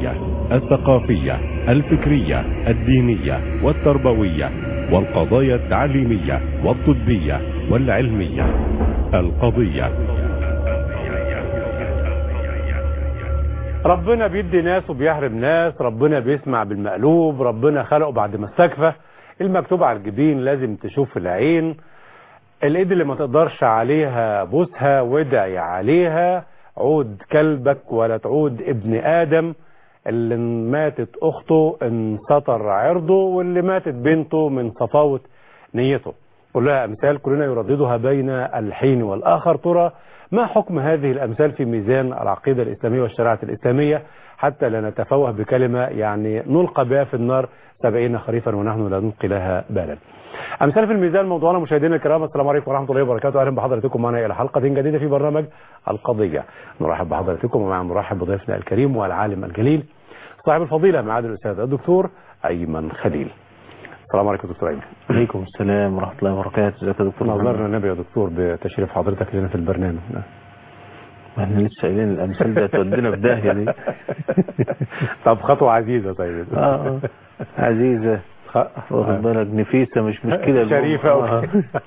السياسية الثقافية الفكرية الدينية والتربوية والقضايا التعليمية والطبية والعلمية القضية ربنا بيدي ناس وبيحرم ناس ربنا بيسمع بالمقلوب ربنا خلقه بعد ما استكفى المكتوب على الجبين لازم تشوف العين الايد اللي ما تقدرش عليها بوسها وادعي عليها عود كلبك ولا تعود ابن ادم اللي ماتت اخته ان سطر عرضه واللي ماتت بنته من صفاوة نيته كلها امثال كلنا يرددها بين الحين والاخر ترى ما حكم هذه الامثال في ميزان العقيدة الاسلامية والشريعة الاسلامية حتى لا نتفوه بكلمة يعني نلقى بها في النار سبعين خريفا ونحن لا نلقي لها بالا امثال في الميزان موضوعنا مشاهدينا الكرام السلام عليكم ورحمه الله وبركاته اهلا بحضراتكم معنا الى حلقه جديده في برنامج القضيه نرحب بحضراتكم ومع نرحب بضيفنا الكريم والعالم الجليل صاحب الفضيله معالي الاستاذ الدكتور ايمن خليل السلام عليكم دكتور ايمن عليكم السلام ورحمه الله وبركاته ازيك يا دكتور محمد نظرنا النبي يا دكتور بتشريف حضرتك لنا في البرنامج احنا لسه قايلين الامثال ده تودينا في داهيه دي طب خطوه عزيزه طيب اه اه عزيزه واخد بالك نفيسه مش مشكله شريفه آه.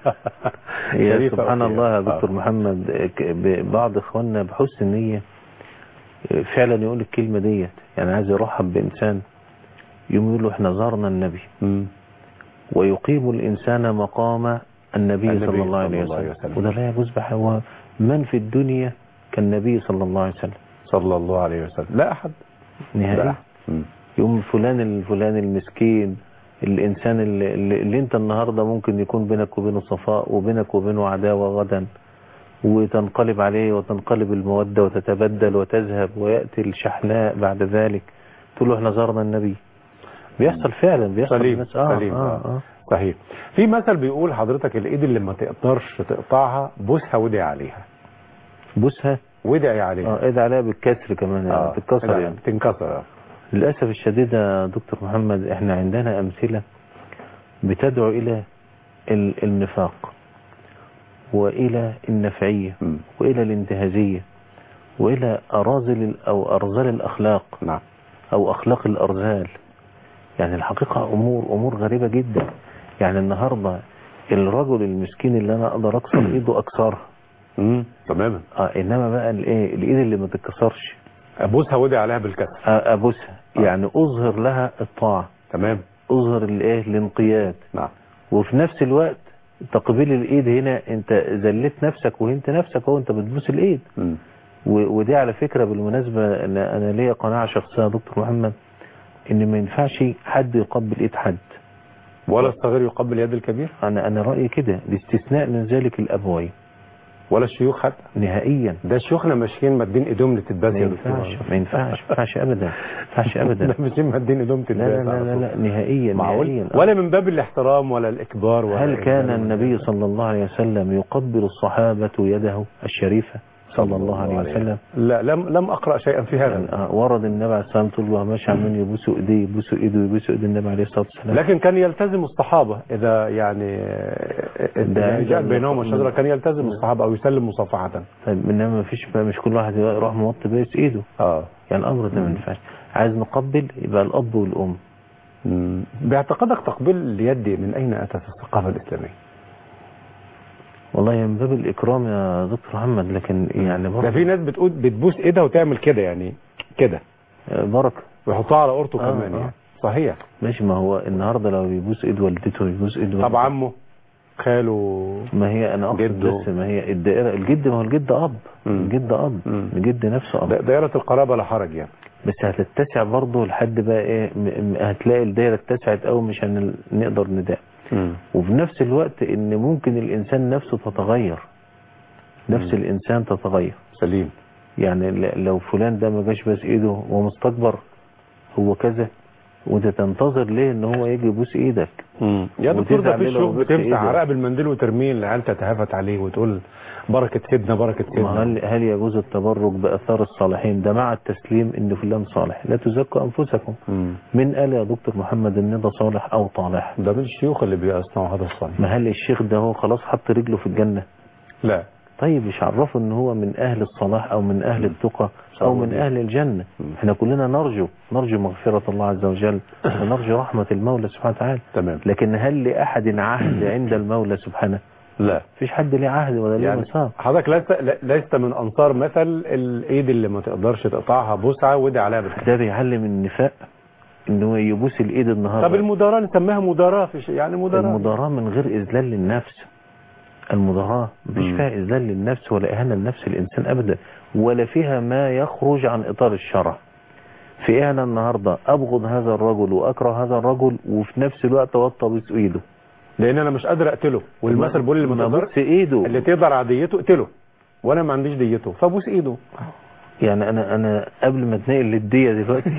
يا شريفة سبحان أوكي. الله يا آه. دكتور محمد ك- ب- بعض اخواننا بحسن نيه فعلا يقول الكلمه ديت يعني عايز يرحب بانسان يقوم يقول له احنا زارنا النبي مم. ويقيم الانسان مقام النبي, النبي صلى الله عليه صلى الله عليه وسلم وسلم. وده لا يجوز بحوا من في الدنيا كالنبي صلى الله عليه وسلم صلى الله عليه وسلم لا احد لا نهائي أحد. مم. يوم فلان الفلان المسكين الإنسان اللي, اللي اللي أنت النهاردة ممكن يكون بينك وبينه صفاء وبينك وبينه عداوة غدا وتنقلب عليه وتنقلب المودة وتتبدل وتذهب ويأتي الشحناء بعد ذلك تقول له احنا زارنا النبي بيحصل فعلا بيحصل سليم الناس آه سليم آه آه. آه. صحيح في مثل بيقول حضرتك الايد اللي ما تقدرش تقطعها بوسها وادعي عليها بوسها وادعي عليها اه ايد عليها بالكسر كمان يعني آه. تتكسر لا، يعني تنكسر للأسف الشديد يا دكتور محمد احنا عندنا أمثلة بتدعو إلى ال- النفاق وإلى النفعية مم. وإلى الانتهازية وإلى أراذل ال- أو أرذال الأخلاق نعم أو أخلاق الأرذال يعني الحقيقة أمور أمور غريبة جدا يعني النهاردة الرجل المسكين اللي أنا أقدر أكسر إيده أكسرها مم. تماما آه إنما بقى الإيه الإيد اللي ما تتكسرش ابوسها وادعي عليها بالكسر آه، أبوسها يعني أظهر لها الطاعة تمام اظهر الايه الانقياد نعم وفي نفس الوقت تقبيل الايد هنا انت ذلت نفسك وانت نفسك وانت بتبوس الايد مم. و- ودي على فكرة بالمناسبة انا انا ليا قناعة شخصية يا دكتور محمد ان ما ينفعش حد يقبل ايد حد ولا الصغير يقبل يد الكبير انا انا رأيي كده الاستثناء من ذلك الابوين ولا الشيوخ حتى نهائيا ده شيوخنا ماشيين مادين ايدهم لتتباس ما يا ينفعش دكتور. ما ينفعش ما ينفعش ابدا ما ينفعش ابدا ده ماشيين مادين ايدهم لا تتباس لا لا لا, لا نهائيا معقول نهائيا آه. ولا من باب الاحترام ولا الاكبار ولا هل كان الإجلال ولا- النبي صلى الله عليه وسلم يقبل الصحابة يده الشريفة صلى الله عليه وسلم لا لم لم اقرا شيئا في هذا يعني آه، ورد النبي عليه الصلاة والسلام طول وهو ماشي عمال يبوسوا ايديه يبوسوا ايده يبوسوا ايد النبي عليه الصلاة والسلام لكن كان يلتزم الصحابة إذا يعني ده إذا جاء عند بينهم المف- الشجرة كان يلتزم الصحابة أو يسلم مصافحة طيب انما ما فيش بقى مش كل واحد يروح موطي بيس ايده اه يعني الامر ده ما ينفعش عايز نقبل يبقى الاب والام مم. باعتقادك تقبيل اليد من أين أتت الثقافة الإسلامية؟ والله من باب الاكرام يا دكتور محمد لكن يعني ده بركه في ناس بتقول بتبوس إيدها وتعمل كده يعني كده آه، بركه ويحطها على قرطه آه، كمان آه. يعني صحيح ماشي ما هو النهارده لو بيبوس ايد والدته يبوس ايد طب والدته. عمه خاله ما هي انا اقصد جده. بس ما هي الدائره الجد ما هو الجد اب مم. الجد اب مم. الجد نفسه اب دا- دائرة القرابة لا حرج يعني بس هتتسع برضه لحد بقى ايه م- م- هتلاقي الدايره اتسعت قوي مش هنقدر نداء وفي نفس الوقت ان ممكن الانسان نفسه تتغير نفس مم. الانسان تتغير سليم يعني ل- لو فلان ده ما جاش بس ايده ومستكبر هو كذا وانت تنتظر ليه ان هو يجي يبوس ايدك يا دكتور ده وتزعل في ليه لو شيوخ بوست بتمسح إيده؟ عرق بالمنديل وترميه العيال تتهافت عليه وتقول بركة سيدنا بركة ما سيدنا هل, هل يجوز التبرك باثار الصالحين ده مع التسليم ان فلان صالح لا تزكوا انفسكم مم. من قال يا دكتور محمد ان ده صالح او طالح ده من الشيوخ اللي بيصنعوا هذا الصنع ما هل الشيخ ده هو خلاص حط رجله في الجنة لا طيب مش عرفه ان هو من اهل الصلاح او من اهل التقى او من اهل الجنة احنا كلنا نرجو نرجو مغفرة الله عز وجل ونرجو رحمة المولى سبحانه وتعالى تمام لكن هل لأحد عهد عند المولى سبحانه لا مفيش حد ليه عهد ولا ليه يعني مسار حضرتك لست لست من انصار مثل الايد اللي ما تقدرش تقطعها بوسعه ودي عليها بالخير ده بيعلم النفاق ان هو يبوس الايد طب النهارده المداراة نسميها مداراة في شيء يعني مداراة المداراة من غير اذلال للنفس المداراة مش مم. فيها اذلال للنفس ولا اهانة لنفس الانسان ابدا ولا فيها ما يخرج عن اطار الشرع في ايه انا النهاردة ابغض هذا الرجل واكره هذا الرجل وفي نفس الوقت اوطى بوس ايده لان انا مش قادر اقتله والمثل بيقول اللي ما ما تقدرش بوس ايده اللي تقدر على ديته اقتله وانا ما عنديش ديته فبوس ايده يعني انا انا قبل ما اتنقل للدية دلوقتي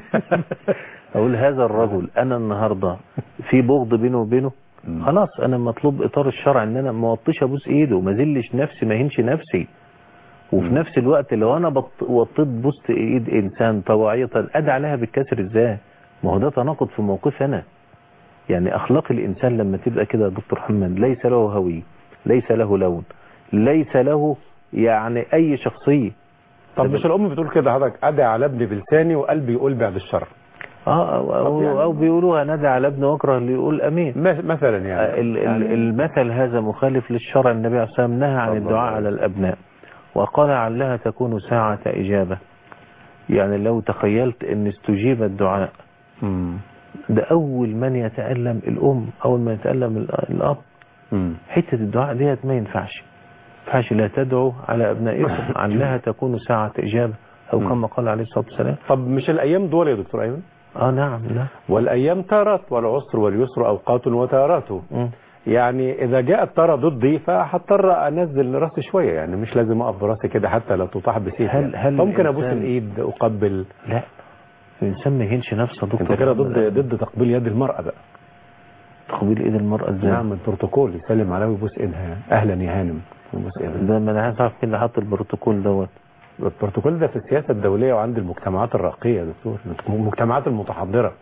اقول هذا الرجل انا النهاردة في بغض بينه وبينه خلاص انا مطلوب اطار الشرع ان انا ما وطيش ابوس ايده ما ذلش نفسي ما هينش نفسي وفي مم. نفس الوقت لو انا بط- وطيت بوست ايد انسان طواعية ادعى عليها بالكسر ازاي ما هو ده تناقض في موقف انا يعني اخلاق الانسان لما تبقى كده يا دكتور محمد ليس له هوية ليس له لون ليس له يعني اي شخصية طب طب- مش الام بتقول كده حضرتك ادعي على ابني بلساني وقلبي يقول بعد الشر اه او, طب أو, يعني- أو بيقولوها ندى على ابن واكره اللي يقول امين مس- مثلا آه، يعني, ال- ال- يعني المثل هذا مخالف للشرع النبي عليه الصلاة والسلام نهى عن صلى الله الدعاء عليه على الأبناء وقال علها تكون ساعة إجابة يعني لو تخيلت أن استجيب الدعاء مم. ده أول من يتألم الأم أول من يتألم ال- الأب مم. حتة الدعاء ديت ما ينفعش ما ينفعش لا تدعو على أبنائكم علها تكون ساعة إجابة أو مم. كما قال عليه الصلاة والسلام طب مش الايام دول يا دكتور ايمن آه نعم لا والايام تارات والعسر واليسر اوقات وتاراته مم. يعني اذا جاءت ترى ضدي فهضطر انزل راسي شويه يعني مش لازم اقف براسي كده حتى لا تطاح بسيف هل- يعني. هل ممكن ابوس الإنسان- الايد اقبل لا الإنسان ما يهينش نفسه دكتور انت كده محمد. ضد ضد تقبيل يد المراه بقى تقبيل إيد المرأة إزاي نعم البروتوكول يسلم عليها ويبوس ايدها اهلا يا هانم ويبوس ايدها ده ما انا عايز اعرف مين اللي حط البروتوكول دوت البروتوكول ده في السياسه الدوليه وعند المجتمعات الراقيه يا دكتور المجتمعات المتحضره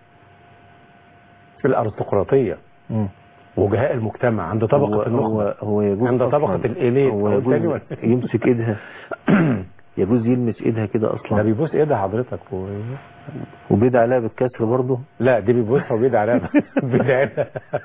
في الارستقراطيه مم. وجهاء المجتمع عند طبقه هو النخبه هو هو يجوز عند أصلاً. طبقة الإليت هو أو التاني يجوز ولا- يمسك ايدها يجوز يلمس ايدها كده ده اصلا بيبوس ايدها حضرتك و... وبيد عليها بالكسر برضه لا دي بيبوسها وبيدعي عليها بيدعي لها.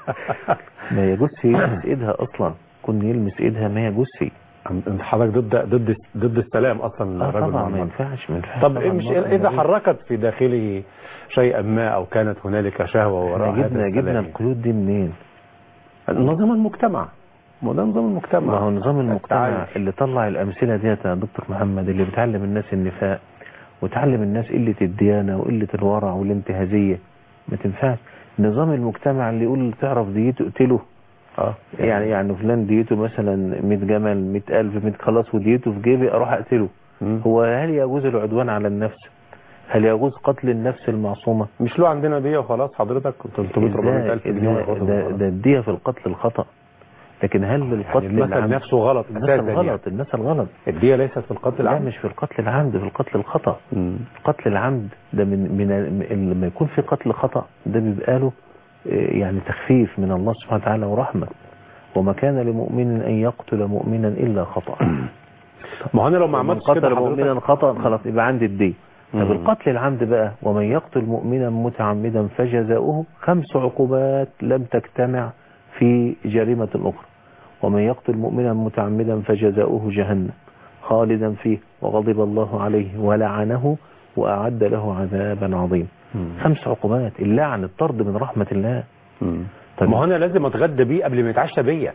ما يجوزش يلمس ايدها اصلا كن يلمس ايدها ما يجوزش انت حضرتك ضد ضد ضد السلام اصلا اه الرجل مع طبعا ما المرأة. ينفعش ما ينفعش طب طبعاً إيه مش المرأة اذا ما حركت في داخله شيئا ما او كانت هنالك شهوه وراء احنا هذا جبنا جبنا السلام القيود دي منين نظام المجتمع ما ده نظام المجتمع ما هو نظام المجتمع التعايش. اللي طلع الامثله ديت يا دكتور محمد اللي بتعلم الناس النفاق وتعلم الناس قله الديانه وقله الورع والانتهازيه ما تنفعش نظام المجتمع اللي يقول تعرف ديته اقتله اه يعني يعني فلان ديته مثلا 100 جمل 100000 100 خلاص وديته في جيبي اروح اقتله مم. هو هل يجوز العدوان على النفس هل يجوز قتل النفس المعصومه مش له عندنا دي وخلاص حضرتك 300 400 الف إزاي؟ جنيه ده, وياخدهم ده, خلاص. ده الدية في القتل الخطأ لكن هل القتل يعني المثل العمد نفسه غلط المثل اساسا يعني. غلط المثل غلط الدية ليست في القتل لا العام مش في القتل العمد في القتل الخطأ مم. قتل العمد ده من من لما يكون في قتل خطأ ده بيبقى له آه، يعني تخفيف من الله سبحانه وتعالى ورحمة وما كان لمؤمن أن يقتل مؤمنا إلا خطأ ما هو انا لو ما من عملتش كده قتل حضرتك مؤمنا خطأ خلاص يبقى عندي الدين طب مم. القتل العمد بقى ومن يقتل مؤمنا متعمدا فجزاؤه خمس عقوبات لم تجتمع في جريمة أخرى ومن يقتل مؤمنا متعمدا فجزاؤه جهنم خالدا فيه وغضب الله عليه ولعنه وأعد له عذابا عظيما مم. خمس عقوبات اللعن الطرد من رحمة الله مم. طب ما هو انا لازم اتغدى بيه قبل ما يتعشى بيا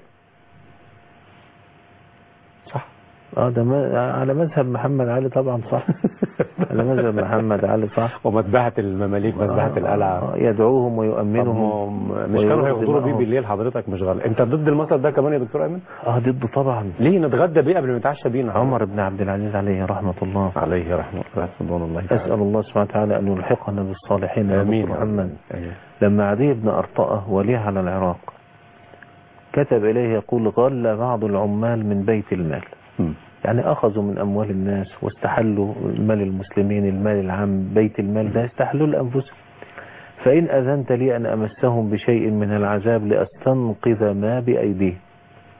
صح اه ده ما على مذهب محمد علي طبعا صح على مذهب محمد علي صح ومذبحة المماليك مذبحة القلعة آه، يدعوهم طب ويؤمنهم ما- مش كانوا ويرد هيغدروا بيه معهم. بالليل حضرتك مش غلط انت ضد المثل ده كمان يا دكتور ايمن اه ضده طبعا ليه نتغدى بيه قبل ما يتعشى بينا عمر بن عبد العزيز عليه رحمة الله عليه رحمه الله رضوان الله تعالى. أسأل الله سبحانه وتعالى أن يلحقنا بالصالحين يا امين دكتور يا رب. محمد آمين. لما عدي بن أرطأة ولي على العراق كتب إليه يقول غل بعض العمال من بيت المال مم. يعني أخذوا من أموال الناس واستحلوا مال المسلمين المال العام بيت المال ده استحلوا لأنفسهم فإن أذنت لي أن أمسهم بشيء من العذاب لأستنقذ ما بأيديهم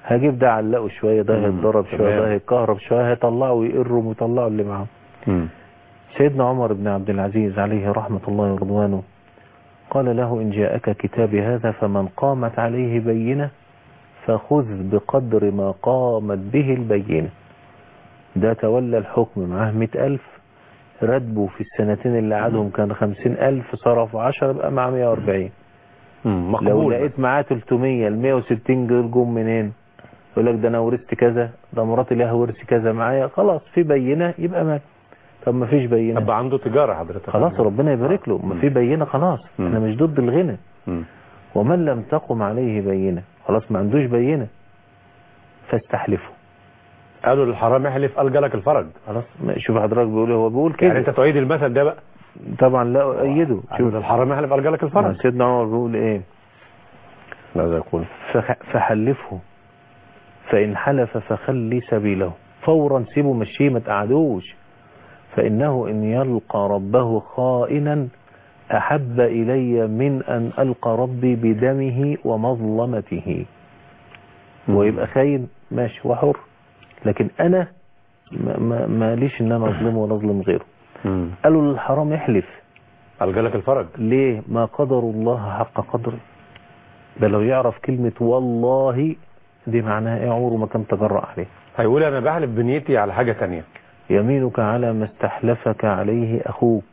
هجيب ده علقه شوية ده مم. هيتضرب شوية تمام. ده هيتكهرب شوية هيطلعوا ويقروا ويطلعوا اللي معاهم مم. سيدنا عمر بن عبد العزيز عليه رحمة الله ورضوانه قال له إن جاءك كتابي هذا فمن قامت عليه بينة فخذ بقدر ما قامت به البينة ده تولى الحكم معاه مئة ألف راتبه في السنتين اللي قعدهم كان خمسين ألف صرفوا عشرة بقى معاه مئة وأربعين مم. لو مقبول لقيت معاه 300 ال 160 دول جم منين يقول لك ده انا ورثت كذا ده مراتي لها ورث كذا معايا خلاص في بينه يبقى مال طب ما فيش بينه طب عنده تجارة حضرتك خلاص ربنا يبارك له ما في بينه خلاص مم. احنا مش ضد الغنى مم. ومن لم تقم عليه بينه خلاص ما عندوش بينه فاستحلفه قالوا للحرام احلف قال جالك الفرج خلاص ما- شوف حضرتك بيقول هو بيقول يعني كده انت تعيد المثل ده بقى طبعا لا اؤيده قالوا شوف للحرام احلف قال جالك الفرج سيدنا عمر بيقول ايه ماذا يقول فخ- فحلفه فإن حلف فخلي سبيله فورا سيبه مشيه ما تقعدوش فإنه إن يلقى ربه خائنا أحب إلي من أن ألقى ربي بدمه ومظلمته ويبقى خاين ماشي وحر لكن أنا ما- ما ماليش إن أنا أظلمه ولا أظلم غيره مم. قالوا للحرام احلف قال جالك الفرج ليه ما قدر الله حق قدره ده لو يعرف كلمة والله دي معناها ايه عمره ما كان تجرأ عليه هيقول انا بحلف بنيتي على حاجة تانية يمينك على ما استحلفك عليه أخوك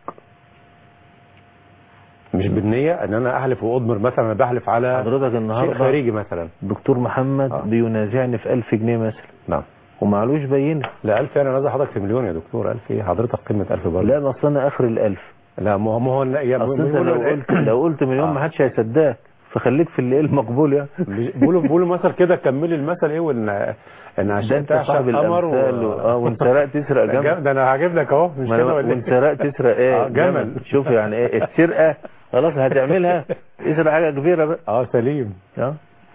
مش بالنية ان انا احلف واضمر مثلا انا بحلف على حضرتك شيء النهاردة خارجي مثلا دكتور محمد آه. بينازعني في ألف جنيه مثلا نعم ومعلوش بينه لا 1000 انا نازل حضرتك في مليون يا دكتور 1000 ايه حضرتك قيمة 1000 برضه لا بس أنا آخر الألف لا ما هو ما هو يا أصل أنت بيقولوا لو الإيه؟ قلت لو قلت مليون آه. ما حدش هيصدقك فخليك في اللي ايه المقبول يعني بيقولوا بيقولوا مثل كده كملي المثل ايه وان ان ده عشان انت تعشق صاحب قمر الامثال و... اه وانت سرقت تسرق ده جمل ده انا هجيب لك اهو مش ما كده أنا- ولا وانت ايه؟ سرقت تسرق ايه آه، جمل. شوف يعني ايه السرقه خلاص هتعملها اسرق حاجه كبيره بقى اه سليم اه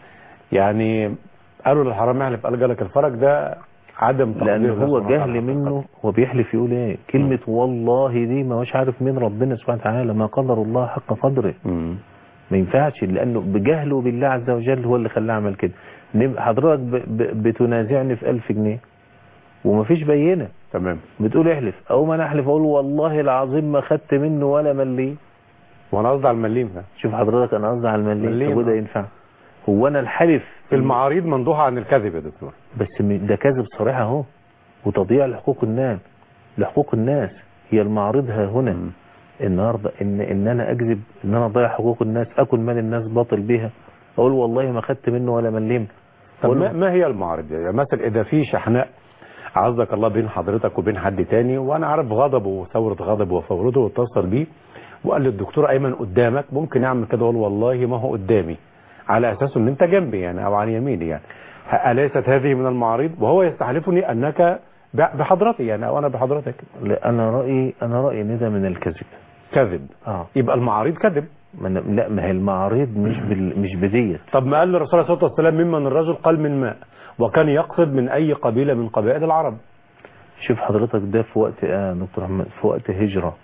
يعني قالوا للحرام احلف قال جالك الفرج ده عدم تقدير لان الله هو سبحانه جهل وتعالى. منه هو بيحلف يقول ايه كلمه والله دي ما هوش عارف مين ربنا سبحانه وتعالى ما قدر الله حق قدره مم. ما ينفعش لانه بجهله بالله عز وجل هو اللي خلاه عمل كده نب- حضرتك ب... ب... بتنازعني في ألف جنيه ومفيش بينه تمام بتقول احلف او ما انا احلف اقول والله العظيم ما خدت منه ولا مليم وانا قصدي على المليم ده شوف حضرتك انا قصدي على المليم مليم، طب وده آه. ينفع هو انا الحلف في المعاريض مندوحة عن الكذب يا دكتور بس م- ده كذب صريح اهو وتضييع لحقوق الناس لحقوق الناس هي المعارض ها هنا مم. النهارده ان ان انا اكذب ان انا اضيع حقوق الناس اكل مال الناس باطل بيها اقول والله ما خدت منه ولا مليم طب أقول ما, له ما هي المعارض يعني مثلا اذا في شحناء عزك الله بين حضرتك وبين حد تاني وانا عارف غضبه وثورة غضبه وفورته واتصل بيه وقال للدكتور ايمن قدامك ممكن اعمل كده اقول والله ما هو قدامي على اساس ان انت جنبي يعني او عن يميني يعني ه- اليست هذه من المعارض وهو يستحلفني انك ب- بحضرتي يعني او انا بحضرتك لا انا رايي انا رايي ان ده من الكذب كذب اه يبقى المعارض كذب ما أنا- لا ما هي المعارض مش بال مش بديت طب ما قال للرسول عليه الصلاه والسلام ممن الرجل قال من ماء وكان يقصد من اي قبيله من قبائل العرب شوف حضرتك ده في وقت اه دكتور احمد في وقت هجره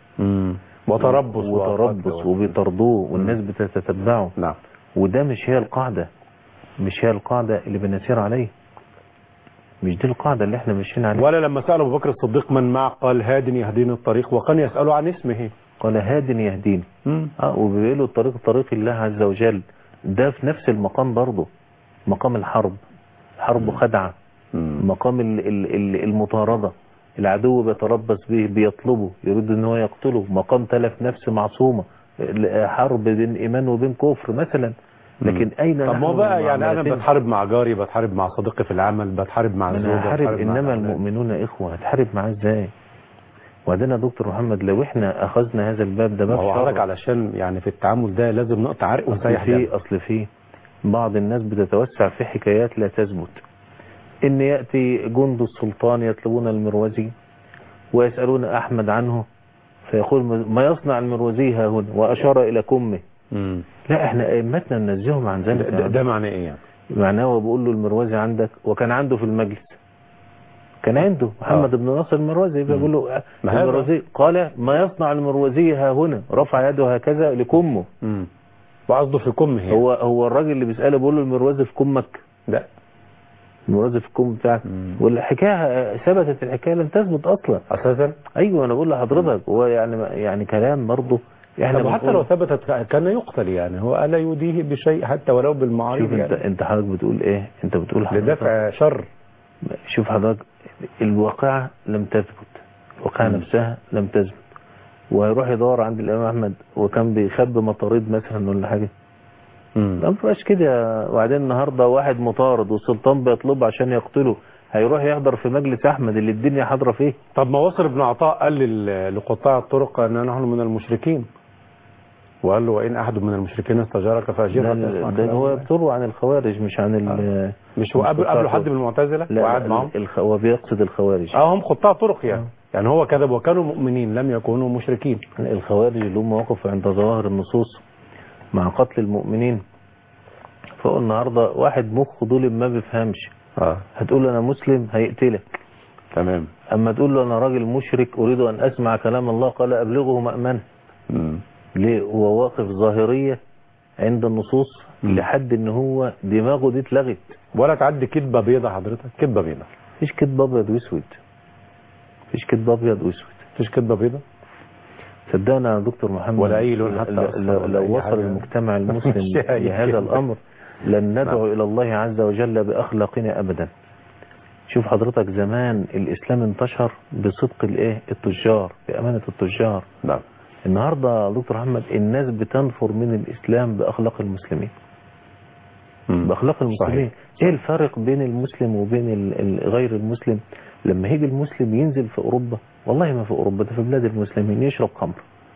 وتربص وتربص وقتل. وبيطردوه والناس بتتتبعه نعم وده مش هي القاعدة مش هي القاعدة اللي بنسير عليه مش دي القاعدة اللي احنا ماشيين عليها ولا لما سأل أبو بكر الصديق من معه قال هاد يهديني الطريق وكان يسأله عن اسمه قال هاد يهديني مم. اه وبيقول له الطريق طريق الله عز وجل ده في نفس المقام برضه مقام الحرب حرب خدعة مم. مقام ال- ال- ال- المطاردة العدو بيتربص به بيطلبه يريد ان هو يقتله مقام تلف نفس معصومة ال- حرب بين ايمان وبين كفر مثلا لكن اين طب نحن ما هو بقى من يعني أنا معاملتنا؟ بتحارب مع جاري بتحارب مع صديقي في العمل بتحارب مع ما الزوجة انا هحارب بتحارب مع انما الأولاد. المؤمنون اخوه هتحارب معاه ازاي وبعدين يا دكتور محمد لو احنا اخذنا هذا الباب ده ما باب هو حضرتك شر علشان يعني في التعامل ده لازم نقطع عرق اصل ونسيح دم في اصل في بعض الناس بتتوسع في حكايات لا تثبت ان ياتي جند السلطان يطلبون المروزي ويسالون احمد عنه فيقول ما يصنع المروزي ها هنا واشار الى كمه مم. لا احنا ائمتنا ننزههم عن ده, ذلك ده, ده معناه ايه يعني معناه هو بيقول له المروزي عندك وكان عنده في المجلس كان عنده محمد آه. بن ناصر المروزي بيقول له ما هذا- المروزي قال ما يصنع المروزي ها هنا رفع يده هكذا لكمه مم. وقصده في كمه يعني. هو هو الراجل اللي بيساله بيقول له المروزي في كمك لا المرازف الكم بتاعك مم. والحكايه ثبتت الحكايه لم تثبت اصلا اساسا ايوه انا بقول لحضرتك هو يعني يعني كلام برضه احنا طب وحتى بنقول- لو ثبتت كان يقتل يعني هو الا يديه بشيء حتى ولو بالمعارض شوف انت يعني انت حضرتك بتقول ايه انت بتقول حضرتك لدفع شر شوف حضرتك الواقعة لم تثبت الواقعة مم. نفسها لم تثبت وهيروح يدور عند الإمام أحمد وكان بيخبي مطاريد مثلا ولا حاجة مم. ما بقاش كده وبعدين النهاردة واحد مطارد والسلطان بيطلبه عشان يقتله هيروح يحضر في مجلس أحمد اللي الدنيا حاضرة فيه طب ما وصل ابن عطاء قال لل- لقطاع الطرق ان نحن من المشركين وقال له وان احد من المشركين استجارك فاجره ده, حتى يسمع ده كلام هو الله. بتروى عن الخوارج مش عن ال مش هو قبل قطاع قبله حد طرق. من المعتزله لا وقعد لا معاهم الخ- هو بيقصد الخوارج اه هم قطاع طرق يعني آه. يعني هو كذب وكانوا مؤمنين لم يكونوا مشركين الخوارج اللي هم وقفوا عند ظواهر النصوص مع قتل المؤمنين فهو النهارده واحد مخه ظلم ما بيفهمش اه هتقول له انا مسلم هيقتلك تمام اما تقول له انا راجل مشرك اريد ان اسمع كلام الله قال ابلغه مأمنه مم. ليه هو واقف ظاهرية عند النصوص مم. لحد ان هو دماغه دي اتلغت ولا تعدي كذبه بيضه حضرتك كذبه بيضه مفيش كدب ابيض واسود مفيش كدب ابيض واسود مفيش كذبه بيضه صدقنا يا دكتور محمد ولا أي لون حتى لو, أصفر لو, ولا لو أي وصل حاجة. المجتمع المسلم مش أي لهذا كلمة. الامر لن ندعو الى الله عز وجل باخلاقنا ابدا شوف حضرتك زمان الاسلام انتشر بصدق الايه التجار بامانه التجار نعم النهارده يا دكتور محمد الناس بتنفر من الاسلام باخلاق المسلمين مم. باخلاق المسلمين صحيح. ايه الفرق بين المسلم وبين ال- ال- غير المسلم لما يجي المسلم ينزل في اوروبا والله ما في اوروبا ده في بلاد المسلمين يشرب خمر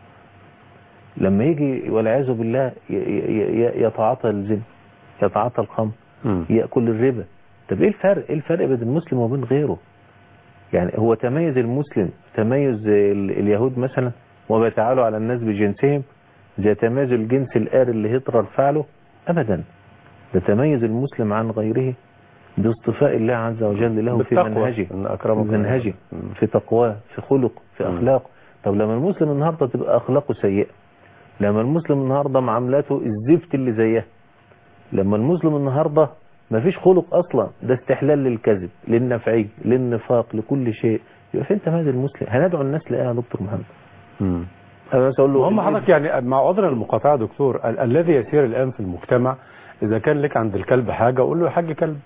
لما يجي والعياذ بالله ي- ي- ي- يتعاطى الزنا يتعاطى الخمر مم. ياكل الربا طب ايه الفرق ايه الفرق بين المسلم وبين غيره يعني هو تميز المسلم تميز ال- اليهود مثلا وبيتعالوا على الناس بجنسهم زي تميز الجنس الآري اللي هتلر فعله ابدا ده تميز المسلم عن غيره باصطفاء الله عز وجل له في بالتقوى. منهجه إن أكرمكم في منهجه مم. في تقواه في خلق في مم. اخلاق طب لما المسلم النهارده تبقى اخلاقه سيئه لما المسلم النهارده معاملاته الزفت اللي زيها لما المسلم النهارده ما فيش خلق اصلا ده استحلال للكذب للنفعي للنفاق لكل شيء يبقى فين تميز المسلم هندعو الناس لايه يا دكتور محمد مم. انا بس اقول له هم حضرتك يعني مع عذر المقاطعه يا دكتور ال- الذي يسير الان في المجتمع اذا كان لك عند الكلب حاجه قول له يا حاج كلب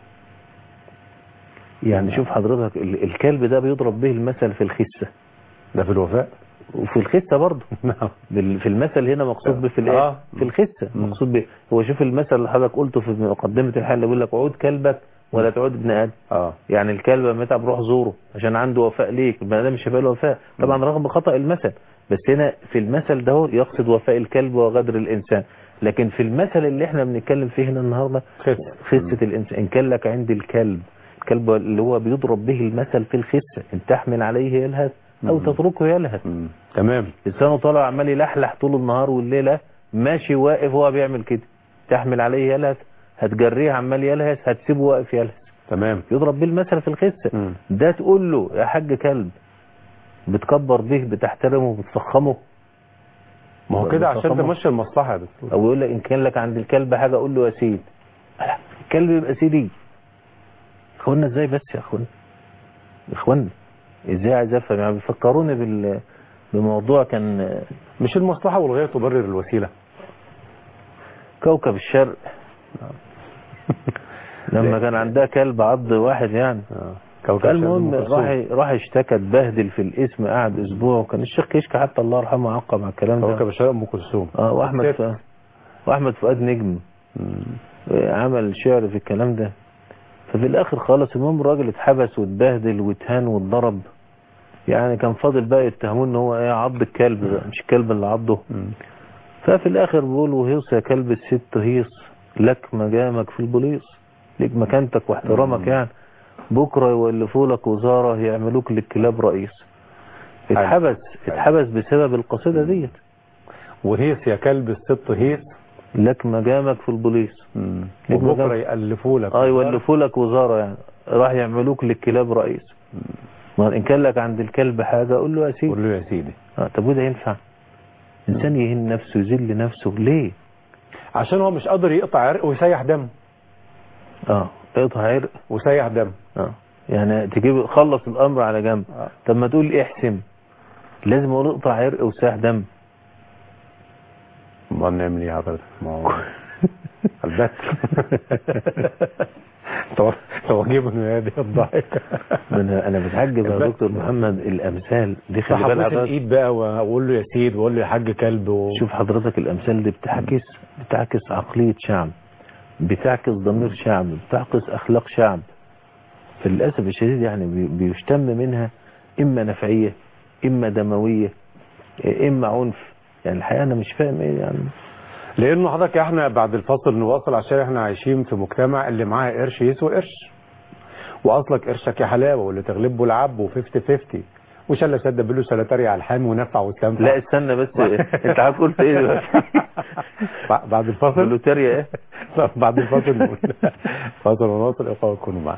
يعني شوف حضرتك ال- الكلب ده بيضرب به المثل في الخسه ده في الوفاء وفي الخسه برضه نعم بال- في المثل هنا مقصود به في الايه آه. في الخسه مم. مقصود به هو شوف المثل اللي حضرتك قلته في مقدمه الحلقه بيقول لك عود كلبك ولا تعود ابن ادم اه يعني الكلب لما يتعب روح زوره عشان عنده وفاء ليك البني ادم مش هيبقى له وفاء طبعا رغم خطا المثل بس هنا في المثل ده هو يقصد وفاء الكلب وغدر الانسان لكن في المثل اللي احنا بنتكلم فيه هنا النهارده خس خسه الانسان ان كان لك عند الكلب الكلب اللي هو بيضرب به المثل في الخسه ان تحمل عليه يلهث او مم. تتركه يلهث مم. تمام لسانه طالع عمال يلحلح طول النهار والليله ماشي واقف هو بيعمل كده تحمل عليه يلهث هتجريه عمال يلهث هتسيبه واقف يلهث تمام يضرب بيه المثل في الخسه مم. ده تقول له يا حاج كلب بتكبر به بتحترمه بتفخمه ما هو كده عشان بتفخمه. تمشي المصلحه يا دكتور او يقول لك ان كان لك عند الكلب حاجه قول له يا سيد لا، الكلب يبقى سيدي اخوانا ازاي بس يا اخوانا اخوانا ازاي عايز افهم يعني بيفكروني بال بموضوع كان مش المصلحه والغايه تبرر الوسيله كوكب الشرق لما كان عندها كلب عض واحد يعني اه كوكب المهم شمس أم راح كلثوم. راح اشتكى اتبهدل في الاسم قعد اسبوع وكان الشيخ كشك حتى الله يرحمه عقب على الكلام ده كوكب الشرق ام كلثوم اه واحمد ست. فؤاد واحمد فؤاد نجم مم. عمل شعر في الكلام ده ففي الاخر خالص المهم الراجل اتحبس واتبهدل واتهان واتضرب يعني كان فاضل بقى يتهموه ان هو ايه عض الكلب ده مش الكلب اللي عضه مم. ففي الاخر بيقولوا هيص يا كلب الست هيص لك مجامك في البوليس ليك مكانتك واحترامك مم. يعني بكره يولفوا لك وزاره يعملوك للكلاب رئيس اتحبس اتحبس بسبب القصيده ديت وهيس يا كلب الست هيس لك مجامك في البوليس مم. ليك وبكره مجال. يالفوا لك اه يولفوا لك وزاره يعني راح يعملوك للكلاب رئيس ما ان كان لك عند الكلب حاجه قول له يا سيدي قول له يا سيدي آه طب وده ينفع انسان يهين نفسه يذل نفسه ليه عشان هو مش قادر يقطع عرق ويسيح دم اه اقطع عرق وسيح دم اه يعني تجيب خلص الامر على جنب آه. طب ما تقول احسم لازم اقول اقطع عرق وساح دم ما نعمل ايه حضرتك ما هو البت طب طب اجيب من هذه الضحك من انا بتعجب يا البت. دكتور محمد الامثال دي خلي صح بالك ابوس حضرتك الايد بقى واقول له يا سيد واقول له يا حاج كلب و... شوف حضرتك الامثال دي بتعكس بتعكس عقلية شعب بتعكس ضمير شعب بتعكس اخلاق شعب فللاسف الشديد يعني بي- بيشتم منها اما نفعية اما دموية اما عنف يعني الحقيقة انا مش فاهم ايه يعني لانه حضرتك احنا بعد الفصل نواصل عشان احنا عايشين في مجتمع اللي معاه قرش يسوى قرش واصلك قرشك يا حلاوه واللي تغلبه العب و50 50 وشله شده بيقول له سلاتري على الحامي ونفع واستنفع لا استنى بس انت عارف قلت ايه دلوقتي بع- بعد الفصل بلوتاريا ايه بعد الفصل نقول فاصل ونواصل اخوة كونوا معنا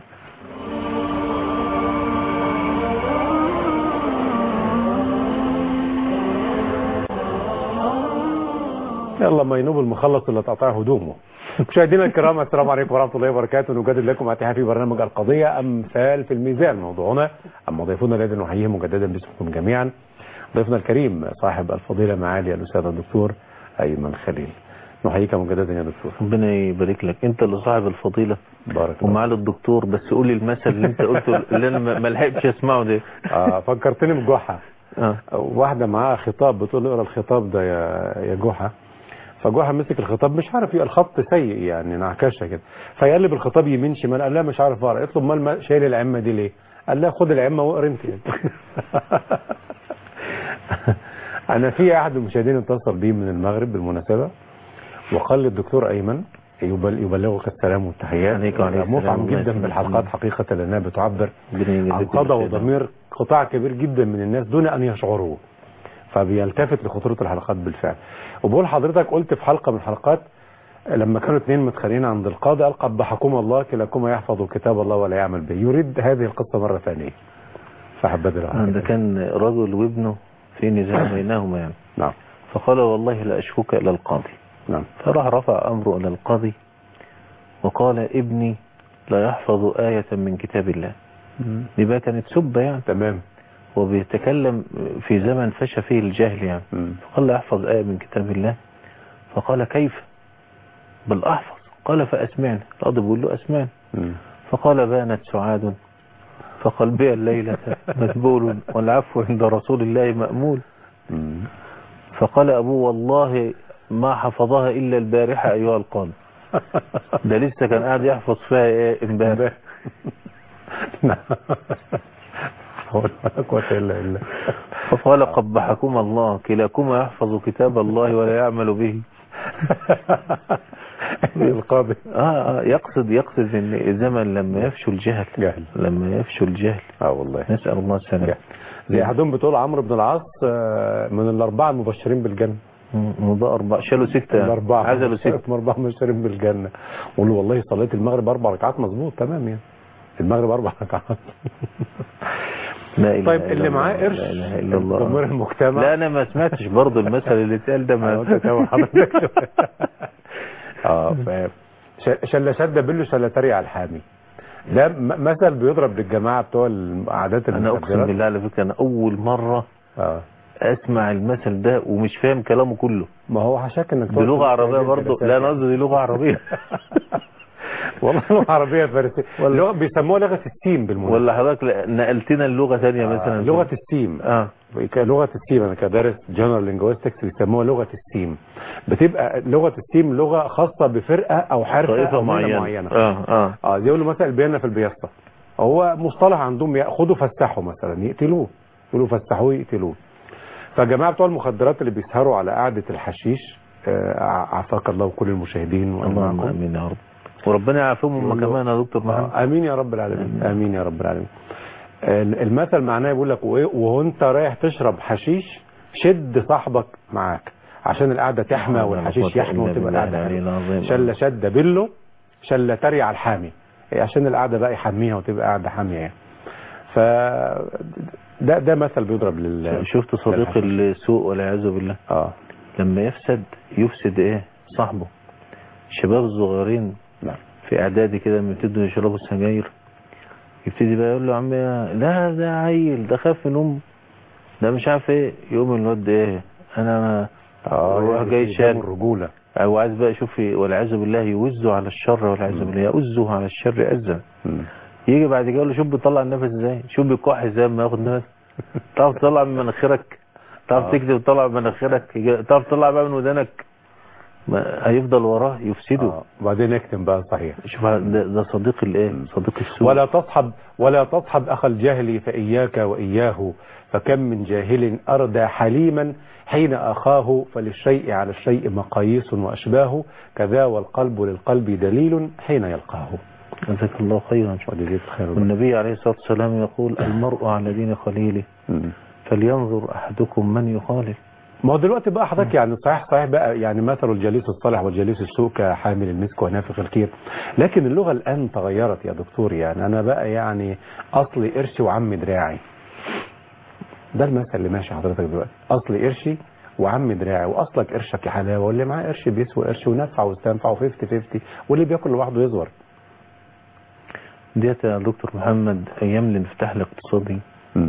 يلا ما ينوب المخلص اللي تقطع هدومه مشاهدينا الكرام السلام عليكم ورحمه الله وبركاته نجدد لكم اتحاد في برنامج القضيه امثال في الميزان موضوعنا اما ضيفنا الذي نحييه مجددا باسمكم جميعا ضيفنا الكريم صاحب الفضيله معالي الاستاذ الدكتور ايمن خليل نحييك مجددا يا دكتور ربنا يبارك لك انت اللي صاحب الفضيلة بارك الله ومعالي الدكتور بس قول لي المثل اللي انت قلته اللي انا ما ما لحقتش اسمعه ده آه فكرتني بجحا اه واحدة معاها خطاب بتقول له اقرا الخطاب ده يا يا جحا فجحا مسك الخطاب مش عارف الخط سيء يعني نعكشه كده فيقلب الخطاب يمين شمال قال لها مش عارف اقرا قلت له امال ما- شايل العمه دي ليه؟ قال لها خد العمه واقرا انت انا في احد المشاهدين اتصل بي من المغرب بالمناسبه وقال للدكتور ايمن يبل- يبلغك السلام والتحيات عليك وعليك السلام مفعم الله جدا يسلمك. بالحلقات حقيقه لانها بتعبر ربنا يجزيك عن صدى بالخير. وضمير قطاع كبير جدا من الناس دون ان يشعروا فبيلتفت لخطوره الحلقات بالفعل وبقول حضرتك قلت في حلقه من الحلقات لما كانوا اثنين متخانقين عند القاضي قال قبحكما الله كلاكما يحفظ كتاب الله ولا يعمل به يريد هذه القصه مره ثانيه فحب آه، ده كان رجل وابنه في نزاع بينهما يعني نعم فقال والله لا أشكوك إلى القاضي نعم فراح رفع أمره إلى القاضي وقال ابني لا يحفظ آية من كتاب الله دي بقى كانت سبة يعني تمام وبيتكلم في زمن فشى فيه الجهل يعني مم. فقال لا يحفظ آية من كتاب الله فقال كيف بل أحفظ قال فأسمعني القاضي بيقول له أسمعني مم. فقال بانت سعاد فقلبي الليلة مذبول والعفو عند رسول الله مأمول مم. فقال أبوه والله ما حفظها إلا البارحة أيها القاضي ده لسه كان قاعد يحفظ فيها إيه امبارح نعم حول ولا قوه الا بالله فقال قبحكما الله كلاكما يحفظ كتاب الله ولا يعمل به القاضي آه آه يقصد يقصد ان الزمن لما يفشو الجهل جهل لما يفشو الجهل اه والله نسأل الله السلامة زي احدهم بتقول عمرو بن العاص آه، من الاربعه المبشرين بالجنه موضوع أربعة شالوا ستة الاربعه عزلوا ستة اسمه اربعه مبشرين بالجنه قول له والله صليت المغرب اربع ركعات مظبوط تمام يعني المغرب اربع ركعات لا إله طيب إلا اللي الله، معاه قرش لا إله إلا الله ضمير المجتمع لا أنا ما سمعتش برضه المثل اللي اتقال ده أيوة، ما انت تاوه حضرتك شوية. اه فاهم ش- شله شده بله شله تري على الحامي ده م- مثل بيضرب للجماعه بتوع العادات أنا أقسم المخدرات بالله على فكرة أنا أول مرة اه أسمع المثل ده ومش فاهم كلامه كله ما هو حشاك انك دي تقعد لغة عربية تتكلم برضه كده لا أنا قصدي دي لغة عربية والله لغه عربيه فارسيه ولا- لغة بيسموها لغه السيم بالمناسبه ولا حضرتك لا- نقلتنا اللغة ثانية مثلا آه، لغه السيم اه لغه السيم انا كدارس جنرال لينجويستكس بيسموها لغه السيم بتبقى لغه السيم لغه خاصه بفرقه او حركه طائفة أو ملة معينة معينه اه اه اه زي يقولوا مثلا البيانة في البياسطة هو مصطلح عندهم ياخدوا فسحوا مثلا يقتلوه يقولوا فسحوه يقتلوه فجماعة بتوع المخدرات اللي بيسهروا على قعدة الحشيش آه، عافاك الله وكل المشاهدين اللهم وأمعكم امين يا رب وربنا يعافيهم هم يقول له- كمان يا دكتور محمد آه، امين يا رب العالمين امين يا رب العالمين ال- المثل معناه يقول لك وإيه، وهو انت رايح تشرب حشيش شد صاحبك معاك عشان القعده تحمى والحشيش يحمى وتبقى القعده حلوة. العظيم شله شده بله شله تري على الحامي إيه، عشان القعده بقى يحميها وتبقى قعده حاميه يعني ف ده ده مثل بيضرب لل شفت صديق للحشيش. السوء والعياذ بالله اه لما يفسد يفسد ايه صاحبه الشباب الصغيرين نعم في اعدادي كده لما يبتدوا يشربوا السجاير يبتدي بقى يقول له يا عم يا- لا ده عيل ده خاف من امه ده مش عارف ايه يقوم الواد ده ايه انا يروح يعني جاي في شال دم الرجوله او عايز بقى يشوف والعياذ بالله يوزه على الشر والعياذ بالله يؤزه على الشر أزا يجي بعد كده يقول له شوف بيطلع النفس ازاي شوف بيكح ازاي لما ياخد نفس تعرف تطلع من مناخيرك تعرف آه. تكتب تطلع من مناخيرك يجي- تعرف تطلع بقى من ودانك ما هيفضل وراه يفسده آه. وبعدين نكتم بقى صحيح شوف ده, ده صديق الايه صديق السوء ولا تصحب ولا تصحب أخ الجهل فإياك وإياه فكم من جاهل أردى حليما حين أخاه فللشيء على الشيء مقاييس وأشباه كذا والقلب للقلب دليل حين يلقاه جزاك الله خيرا وجزيك خير والنبي عليه الصلاة والسلام يقول المرء على دين خليله فلينظر أحدكم من يخالف ما هو دلوقتي بقى حضرتك يعني صحيح صحيح بقى يعني مثل الجليس الصالح والجليس السوء كحامل المسك ونافخ الكير لكن اللغة الآن تغيرت يا دكتور يعني أنا بقى يعني أصلي قرشي وعم دراعي ده المثل اللي ماشي حضرتك دلوقتي أصلي قرشي وعم دراعي وأصلك قرشك يا حلاوة واللي معاه قرش بيسوي قرش ونفع واستنفع وفيفتي فيفتي واللي بياكل لوحده يصغر ديت يا دكتور محمد أيام الانفتاح الاقتصادي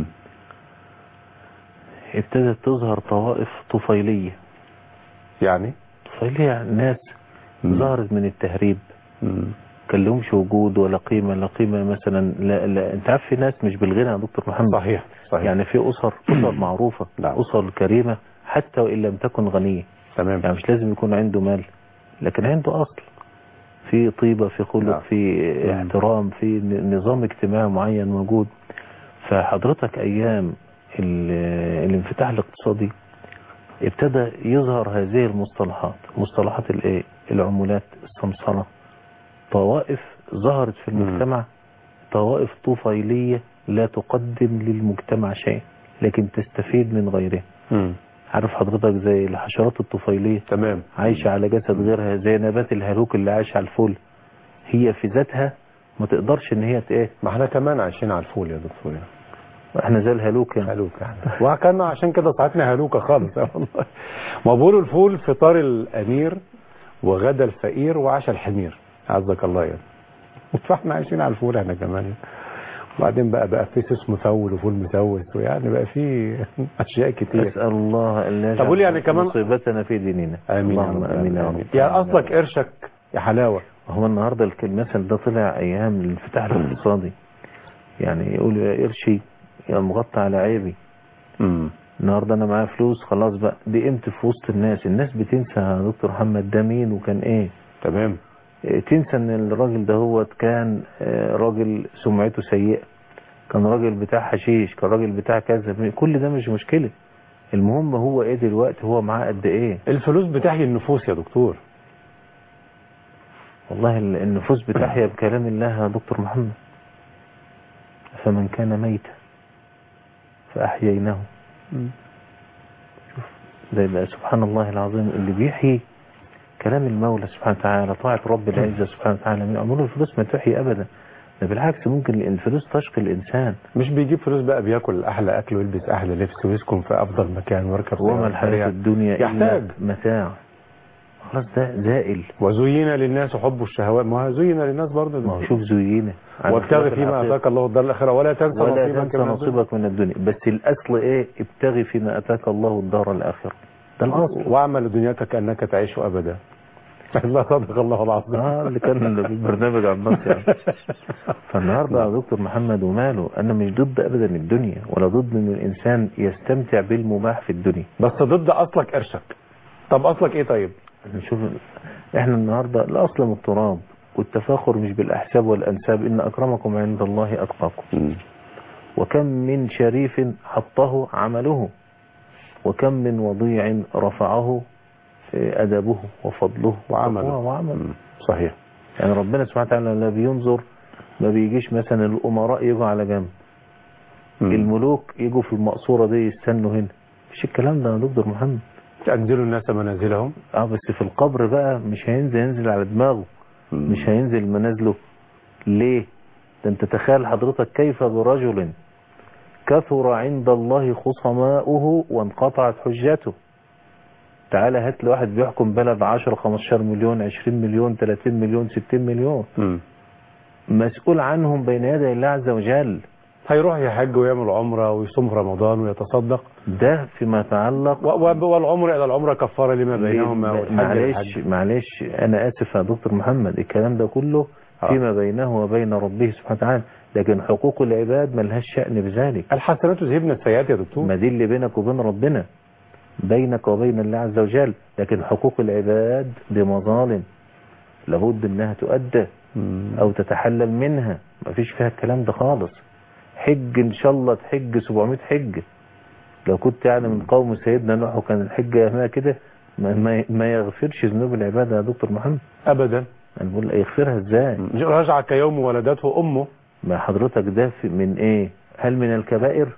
ابتدت تظهر طوائف طفيلية يعني طفيلية يعني ناس مم. ظهرت من التهريب مم. كان لهمش وجود ولا قيمة لا قيمة مثلا لا, لا انت عارف في ناس مش بالغنى يا دكتور محمد صحيح صحيح يعني في أسر أسر معروفة نعم. أسر كريمة حتى وإن لم تكن غنية تمام يعني مش لازم يكون عنده مال لكن عنده أصل في طيبة في خلق نعم. في احترام في ن- نظام اجتماعي معين موجود فحضرتك أيام ال- الانفتاح الاقتصادي ابتدى يظهر هذه المصطلحات مصطلحات الايه العمولات السمسرة طوائف ظهرت في مم. المجتمع طوائف طفيلية لا تقدم للمجتمع شيء لكن تستفيد من غيره مم. عارف حضرتك زي الحشرات الطفيلية تمام عايشة على جسد غيرها زي نبات الهلوك اللي عايش على الفول هي في ذاتها ما تقدرش ان هي ت- ايه ما احنا كمان عايشين على الفول يا دكتور يعني. احنا زي الهلوك يعني هلوكة وكان عشان كده صحتنا هلوكة خالص يا والله ما بيقولوا الفول فطار الأمير وغدا الفقير وعشاء الحمير عزك الله يعني فاحنا عايشين على الفول احنا كمان وبعدين بقى بقى في سوس مفول وفول مسوس ويعني بقى في اشياء كتير اسال الله ان لا طب قول يعني يجعل كمان- مصيبتنا في ديننا امين يا اللهم رب امين يا رب يعني اصلك قرشك يا حلاوه هو النهارده الك- المثل ده طلع ايام الانفتاح الاقتصادي يعني يقولوا يا قرشي يا مغطى على عيبي امم النهارده انا معايا فلوس خلاص بقى دي قيمتي في وسط الناس الناس بتنسى يا دكتور محمد ده مين وكان ايه تمام إيه، تنسى ان الراجل ده هو كان آه، راجل سمعته سيئة كان راجل بتاع حشيش كان راجل بتاع كذا كل ده مش مشكلة المهم هو ايه دلوقتي هو معاه قد ايه الفلوس بتحيي النفوس يا دكتور والله ال- النفوس بتحيا بكلام الله يا دكتور محمد فمن كان ميتا فأحييناه شوف ده يبقى سبحان الله العظيم اللي بيحيي كلام المولى سبحانه وتعالى طاعة رب العزة سبحانه وتعالى من عمره الفلوس ما تحيي أبدا ده بالعكس ممكن الفلوس تشقي الإنسان مش بيجيب فلوس بقى بياكل احلى اكل ويلبس احلى لبس ويسكن في افضل مكان ويركب وما سيارة الحياة سريعة. الدنيا يحتاج. إلا متاع خلاص ده زائل وزين للناس حب الشهوات ما هو زين للناس برضه ما هو شوف زينة وابتغي فيما اتاك الله الدار الاخره ولا تنسى ولا نصيبك تنسى من الدنيا. نصيبك من الدنيا بس الأصل إيه ابتغي فيما أتاك الله الدار الآخرة ده الأصل واعمل دنياك كانك تعيش ابدا الله صدق الله العظيم اه اللي كان في البرنامج عن النص يعني فالنهارده يا دكتور محمد وماله انا مش ضد ابدا الدنيا ولا ضد ان الانسان يستمتع بالمباح في الدنيا بس ضد اصلك قرشك طب اصلك ايه طيب نشوف احنا النهارده الاصل من التراب والتفاخر مش بالاحساب والانساب ان اكرمكم عند الله اتقاكم وكم من شريف حطه عمله وكم من وضيع رفعه أدبه وفضله وعمله. وتقواه وعمله مم. صحيح يعني ربنا سبحانه وتعالى لا بينظر ما بيجيش مثلا الأمراء يجوا على جنب مم. الملوك يجوا في المقصورة دي يستنوا هنا مش الكلام ده يا دكتور محمد انزلوا الناس منازلهم اه بس في القبر بقى مش هينزل ينزل على دماغه مش هينزل منازله ليه ده انت تخيل حضرتك كيف برجل كثر عند الله خصماؤه وانقطعت حجته تعالى هات لي واحد بيحكم بلد 10 15 مليون 20 مليون 30 مليون 60 مليون مم. مسؤول عنهم بين يدي الله عز وجل هيروح يحج ويعمل عمره ويصوم في رمضان ويتصدق ده فيما يتعلق و- و- والعمره الى العمره كفاره لما بينهما والحج معلش للحج. معلش انا اسف يا دكتور محمد الكلام ده كله آه. فيما بينه وبين ربه سبحانه وتعالى لكن حقوق العباد ملهاش شأن بذلك الحسنات تذهبن السيئات يا دكتور ما دي اللي بينك وبين ربنا بينك وبين الله عز وجل لكن حقوق العباد دي مظالم لابد انها تؤدى مم. او تتحلل منها ما فيش فيها الكلام ده خالص حج ان شاء الله تحج 700 حج لو كنت يعني من قوم سيدنا نوح وكان الحج يهمها كده ما, ما, ما يغفرش ذنوب العبادة يا دكتور محمد ابدا انا بقول يغفرها ازاي رجع كيوم ولدته امه ما حضرتك ده في- من ايه هل من الكبائر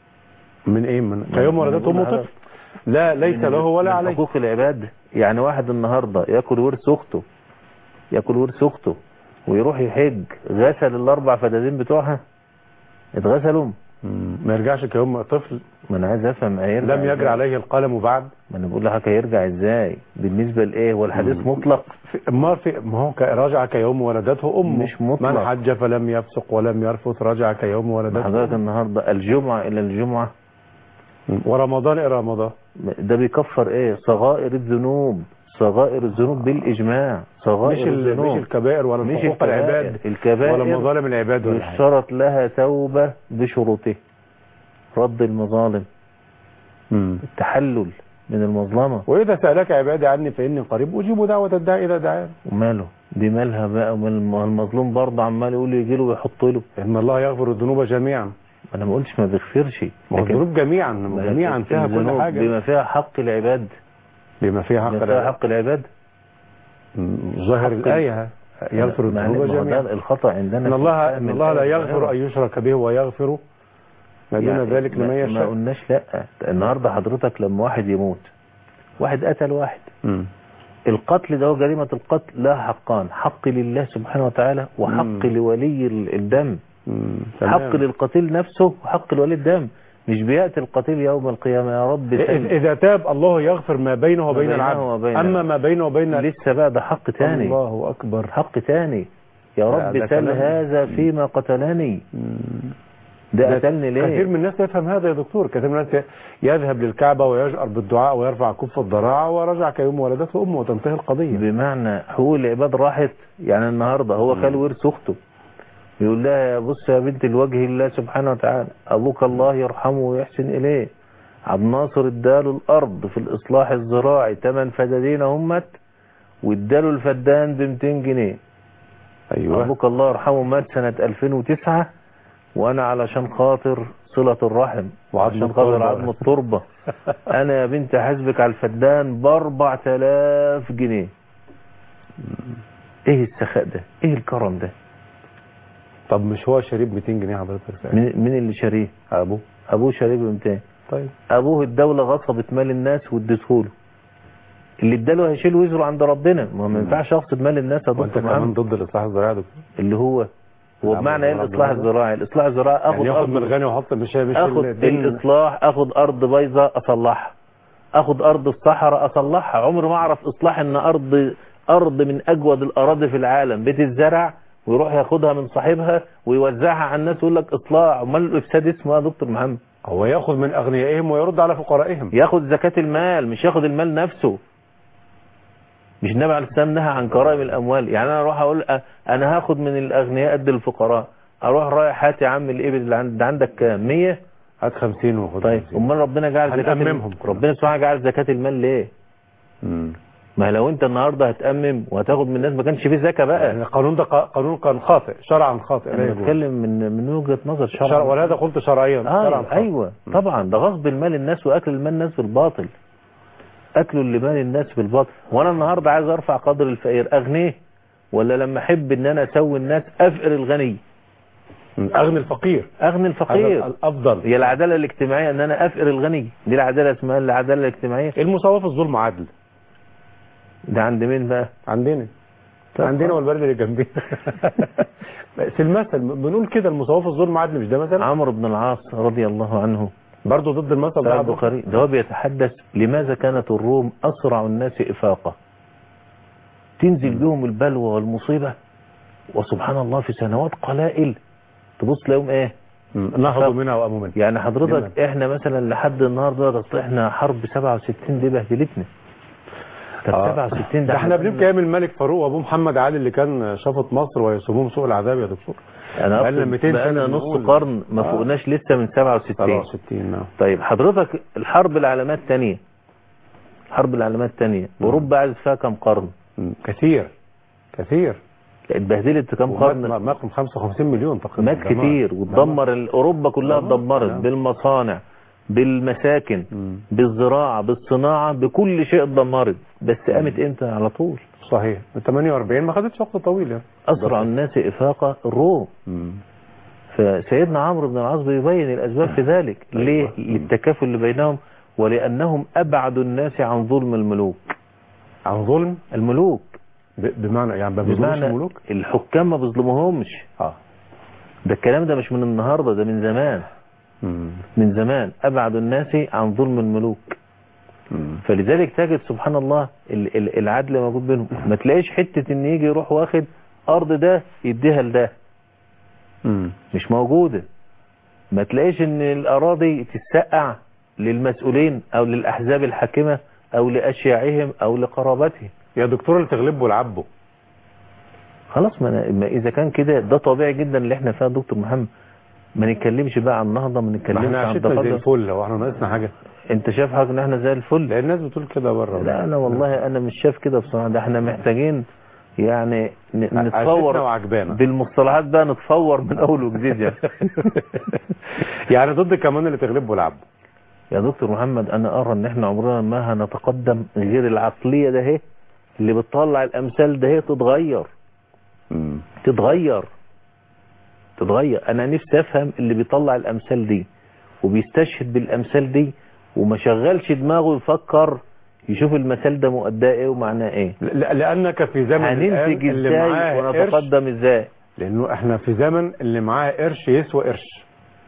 من ايه من كيوم ما- ولدته ما امه بقول طفل لا ليس من- له ولا من عليه حقوق العباد يعني واحد النهاردة ياكل ورث اخته ياكل ورث اخته ويروح يحج غسل الاربع فدادين بتوعها اتغسلوا مم. ما يرجعش كيوم طفل ما انا عايز افهم هيرجع لم يجري إزاي؟ عليه القلم بعد ما انا بقول لحضرتك هيرجع ازاي بالنسبة لايه هو الحديث مم. مطلق في- ما في ما هو ك- رجع كيوم ولدته امه مش مطلق. من حج فلم يفسق ولم يرفث رجع كيوم ولدته حضرتك أمه. النهاردة الجمعة الى الجمعة ورمضان الى رمضان ده بيكفر ايه صغائر الذنوب صغائر الذنوب بالاجماع صغائر مش ال- الذنوب مش الكبائر ولا مش حقوق الكبائر. العباد الكبائر ولا مظالم العباد ولا حاجة. يشترط لها توبة بشروطه رد المظالم مم. التحلل من المظلمة واذا سالك عبادي عني فاني قريب اجيب دعوه الداعي اذا دعان وماله دي مالها بقى ومال الم- المظلوم برضه عمال يقول يجي له ويحط له ان الله يغفر الذنوب جميعا انا ما قلتش ما بيغفرش ما هو لكن الذنوب جميعا جميعا فيها كل الذنوب حاجه بما فيها حق العباد بما فيها حق بما فيها العباد. حق العباد مم. ظاهر حق الايه يغفر ما- الذنوب ما هو جميعا ده الخطأ عندنا ان في الله فهم ان الله لا الآية يغفر الظاهرة. ان يشرك به ويغفر ما دون يعني ذلك ما- لمن ما يشاء قلناش لا النهارده حضرتك لما واحد يموت واحد قتل واحد مم. القتل ده هو جريمة القتل لها حقان حق لله سبحانه وتعالى وحق مم. لولي ال- الدم مم. حق تمام. للقتيل نفسه وحق لولي الدم مش بيأتي القتيل يوم القيامة يا رب إذ- سلم اذا تاب الله يغفر ما بينه وبين بينه العبد وبين اما العبد. ما بينه وبين لسه بقى ده حق تاني الله اكبر حق تاني يا لا، رب ده سل كلام- هذا فيما قتلني مم. ده ده قتلني كثير ليه من الناس يفهم هذا يا دكتور كثير من الناس يذهب للكعبة ويجأر بالدعاء ويرفع كف الضراعة ورجع كيوم ولدته أمه وتنتهي القضية بمعنى حقوق العباد راحت يعني النهارده هو مم. كان ورث اخته يقول لها بص يا بنت الوجه الله سبحانه وتعالى ابوك الله يرحمه ويحسن اليه عبد الناصر اداله الارض في الاصلاح الزراعي 8 فدادين همت واداله الفدان ب 200 جنيه أيوة ابوك الله يرحمه مات سنة 2009 وانا علشان خاطر صلة الرحم وعظم وعشان خاطر التربة. عظم التربة انا يا بنت حاسبك على الفدان ب 4000 جنيه ايه السخاء ده ايه الكرم ده طب مش هو شريب 200 جنيه حضرتك ساعتها؟ مين مين اللي شاريه أبوه ابوه شاريه ب 200 طيب ابوه الدولة غصبت مال الناس واديته له اللي اداله هيشيل وزره عند ربنا ما هو ما ينفعش اخصب مال الناس يا وأنت دكتور كمان محمد ضد الإصلاح الزراعي يا دكتور اللي هو هو نعم، بمعنى ايه والله الاصلاح بالله. الزراعي الاصلاح الزراعي اخد يعني ياخد من ارض الغني ويحط مش مش اخد الدين الاصلاح اخد ارض بايظه اصلحها اخد ارض الصحراء اصلحها عمري ما اعرف اصلاح ان ارض ارض من اجود الاراضي في العالم بتتزرع ويروح ياخدها من صاحبها ويوزعها على الناس ويقول لك اصلاح امال الافساد اسمه يا دكتور محمد هو ياخد من أغنيائهم ويرد على فقرائهم ياخد زكاة المال مش ياخد المال نفسه مش النبي عليه السلام نهى عن كرائم الاموال يعني انا اروح اقول أ- انا هاخد من الاغنياء قد الفقراء اروح رايح هات يا عم الابل اللي عند- ده عندك كام 100 هات 50 وخد طيب 50. امال ربنا جعل زكاة الم- هنأممهم. ربنا سبحانه جعل زكاة المال ليه مم. ما لو انت النهارده هتأمم وهتاخد من الناس ما كانش فيه زكاة بقى يعني القانون ده ق- قانون كان خاطئ شرعا خاطئ لا انا يجوز. بتكلم من من وجهة نظر شرع شرع ولهذا قلت شرعيا شرعا آه خاطئ. ايوه طبعا ده غصب المال الناس واكل المال الناس بالباطل اكل لمال الناس بالباطل وانا النهارده عايز ارفع قدر الفقير اغنيه ولا لما احب ان انا اسوي الناس افقر الغني مم. أغني الفقير اغني هذا الفقير الأفضل هي العداله الاجتماعيه ان انا افقر الغني دي العداله اسمها العداله الاجتماعيه المساواة في الظلم عدل ده عند مين بقى عندنا طب عندنا خلاص. والبلد اللي جنبنا بس المثل بنقول كده المساواة في الظلم عدل مش ده مثلا عمرو بن العاص رضي الله عنه برضه ضد المثل ده صحيح يا دكتور؟ البخاري ده هو بيتحدث لماذا كانت الروم أسرع الناس إفاقة تنزل بهم البلوى والمصيبة وسبحان الله في سنوات قلائل تبص لهم ايه مم. نهضوا ف- منها وقاموا منها يعني حضرتك جميل. احنا مثلا لحد النهارده ده احنا حرب 67 دي بهدلتنا طب آه. 67 ده احنا كنا- بنبكي ايام الملك فاروق وابو محمد علي اللي كان شافط مصر ويسموهم سوء العذاب يا دكتور انا بقالنا أقصد 200 بقالنا سنة نص بنقول. قرن ما آه. فوقناش لسه من 67 67 نعم طيب حضرتك الحرب العالمية الثانية الحرب العالمية الثانية اوروبا قعدت فيها كم قرن مم. كثير كثير اتبهدلت كم ومات قرن مات 55 مليون تقريبا مات جماعة. كتير وتدمر ال- اوروبا كلها دمار. اتدمرت نعم. بالمصانع بالمساكن مم. بالزراعة بالصناعة بكل شيء اتدمرت بس قامت امتى على طول صحيح من 48 ما خدتش وقت طويل يعني اسرع الناس افاقة الروم مم. فسيدنا عمرو بن العاص بيبين الاسباب في ذلك ليه أيوة. للتكافل اللي بينهم ولانهم ابعد الناس عن ظلم الملوك عن ظلم الملوك ب- بمعنى يعني ما بيظلموش بمعنى الملوك الحكام ما بيظلموهمش اه ده الكلام ده مش من النهارده ده من زمان مم. من زمان ابعد الناس عن ظلم الملوك مم. فلذلك تجد سبحان الله ال- ال- العدل موجود بينهم ما تلاقيش حتة ان يجي يروح واخد ارض ده يديها لده مم. مش موجودة ما تلاقيش ان الاراضي تتسقع للمسؤولين او للاحزاب الحاكمة او لاشياعهم او لقرابتهم يا دكتور اللي تغلبه العبه خلاص ما, أنا ما اذا كان كده ده طبيعي جدا اللي احنا فيها يا دكتور محمد ما نتكلمش بقى عن النهضة ما ما نتكلمش احنا عن عشتنا زي التقدم الفل هو احنا ناقصنا حاجه انت شايف حضرتك ان احنا زي الفل لا الناس بتقول كده بره لا انا والله انا مش شايف كده بصراحه ده احنا محتاجين يعني ن- عشتنا نتفور وعجبانا بالمصطلحات بقى نتفور من اول وجديد يعني يعني ضد كمان اللي تغلبه العبه يا دكتور محمد انا ارى ان احنا عمرنا ما هنتقدم غير العقليه ده اهي اللي بتطلع الامثال ده هي تتغير تتغير تتغير انا نفسي افهم اللي بيطلع الامثال دي وبيستشهد بالامثال دي وما شغلش دماغه يفكر يشوف المثال ده مؤداه ايه ومعناه ايه لا لانك في زمن الآن هننتج اللي ازاي معاه قرش ونتقدم ازاي لانه احنا في زمن اللي معاه قرش يسوى قرش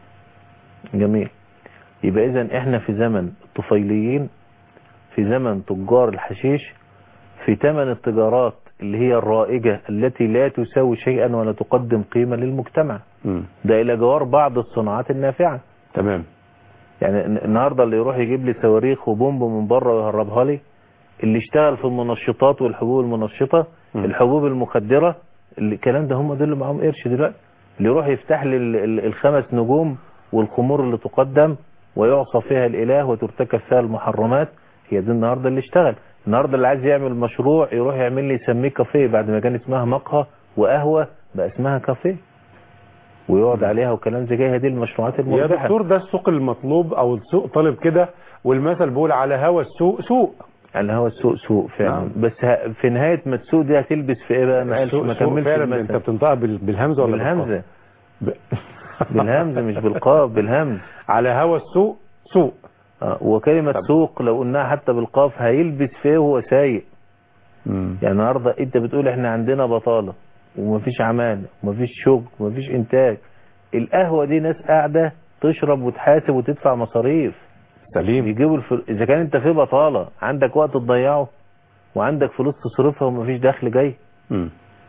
جميل يبقى اذا احنا في زمن الطفيليين في زمن تجار الحشيش في ثمن التجارات اللي هي الرائجة التي لا تساوي شيئا ولا تقدم قيمة للمجتمع مم. ده الى جوار بعض الصناعات النافعة تمام يعني الن- النهاردة اللي يروح يجيب لي صواريخ وبومب من بره ويهربها لي اللي اشتغل في المنشطات والحبوب المنشطة مم. الحبوب المخدرة اللي- الكلام ده هم دول اللي معاهم قرش دلوقتي اللي يروح يفتح لي ال- ال- الخمس نجوم والخمور اللي تقدم ويعصى فيها الاله وترتكب فيها المحرمات هي دي النهارده اللي اشتغل النهارده اللي عايز يعمل مشروع يروح يعمل لي يسميه كافيه بعد ما كان اسمها مقهى وقهوه بقى اسمها كافيه ويقعد عليها وكلام زي كده هي دي المشروعات يا المربحه دكتور ده السوق المطلوب او السوق طالب كده والمثل بيقول على هوا السوق سوق على هوا السوق سوق فعلا نعم. بس ه- في نهايه ما السوق دي هتلبس في ايه بقى ما قالش السوق ما سوق كملش فعلا انت المثل بتنطقها بال- بالهمزه ولا بالهمزه بالقاف؟ ب... بالهمزه مش بالقاف بالهمز على هوا السوق سوق آه، وكلمة طب. سوق لو قلناها حتى بالقاف هيلبس فيه وهو سايق مم. يعني النهارده انت بتقول احنا عندنا بطالة ومفيش عمالة ومفيش شغل ومفيش انتاج القهوة دي ناس قاعدة تشرب وتحاسب وتدفع مصاريف سليم يجيبوا الفل... اذا كان انت في بطالة عندك وقت تضيعه وعندك فلوس تصرفها ومفيش دخل جاي مم.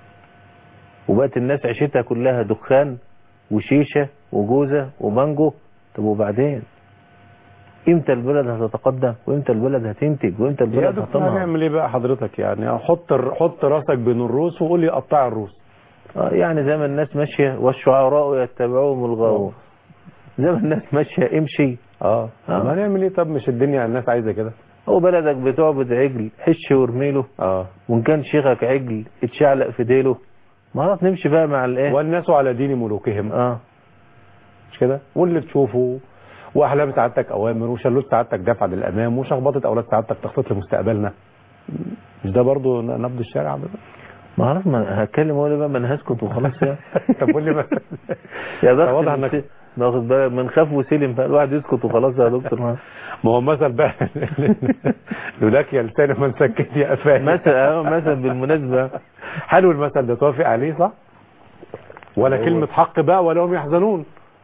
وبقت الناس عيشتها كلها دخان وشيشة وجوزة وبانجو طب وبعدين امتى البلد هتتقدم وامتى البلد هتنتج وامتى يا البلد دكتور هتنهض هنعمل ايه بقى حضرتك يعني حط حط راسك بين الروس وقول لي قطع الروس آه، يعني زي ما الناس ماشية والشعراء يتبعوهم الغاوون زي ما الناس ماشية امشي اه آه. طب هنعمل ايه طب مش الدنيا الناس عايزه كده هو بلدك بتعبد عجل حش وارميله اه وان كان شيخك عجل اتشعلق في ديله ما خلاص نمشي بقى مع الايه والناس على دين ملوكهم اه مش كده واللي تشوفه واحلام سعادتك اوامر وشلوت سعادتك دفع للامام وشخبطه اولاد سعادتك تخطيط لمستقبلنا مش ده برضو نبض الشارع ده ما خلاص ما هتكلم اقول بقى ما انا هسكت وخلاص يا طب قول لي بقى يا بخت واضح اللي انك س- ناخد بالك من خاف وسلم بقى الواحد يسكت وخلاص يا دكتور ما ما هو مثل بقى لولاك يا لساني ما نسكت يا افاني مثل اه مثل بالمناسبة حلو المثل ده توافق عليه صح ولا هو- كلمة حق بقى ولا هم يحزنون